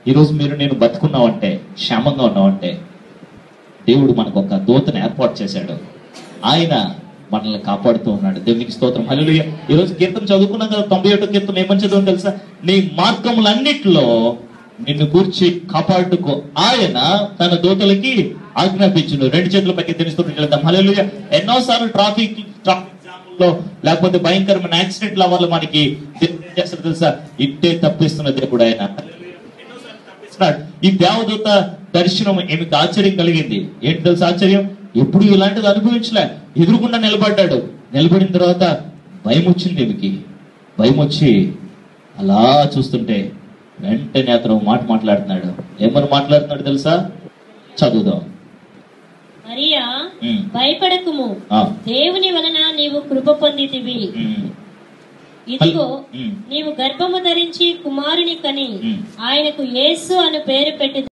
ఈరోజు మీరు నేను బతుకున్నామంటే క్షేమంగా ఉన్నామంటే దేవుడు మనకు ఒక దూతను ఏర్పాటు చేశాడు ఆయన మనల్ని కాపాడుతూ ఉన్నాడు దేవునికి స్తోత్రం హల్లెలూయా ఈ రోజు కీర్తన చదువుకున్నాం కదా తొంభై ఒకటో కీర్తన ఏమని చదువు తెలుసా నీ మార్గములన్నిటిలో నిన్ను కూర్చి కాపాడుకో ఆయన తన దూతలకి ఆజ్ఞాపించును రెండు చేతుల పైకి తెలుస్తూ వెళ్దాం హల్లెలూయా ఎన్నోసార్లు ట్రాఫిక్ ట్రాఫిక్ జామ్ లో లేకపోతే భయంకరమైన యాక్సిడెంట్ల వల్ల మనకి దేవుడు ఏం చేస్తాడు తెలుసా ఇట్టే తప్పిస్తున్న దేవుడు ఆయన తప్పిస్తున్నాడు. ఈ దేవదూత దర్శనం ఏమికి ఆశ్చర్యం కలిగింది ఏంటి తెలుసా ఆశ్చర్యం ఎప్పుడు ఇలాంటిది అనుభవించలే ఎదురుకుండా నిలబడ్డాడు నిలబడిన తర్వాత భయం వచ్చింది ఈమెకి భయం వచ్చి అలా చూస్తుంటే వెంటనే అతను ఒక మాట మాట్లాడుతున్నాడు ఏమని మాట్లాడుతున్నాడు తెలుసా చదువుదాం మరియా ఉమ్, భయపడకుము ఆ, దేవుని వలన నీవు కృప పొందితివి ఉమ్, ఇదిగో ఉమ్. నీవు గర్భము ధరించి కుమారుని కని ఉమ్. ఆయనకు యేసు అను పేరు పెట్టి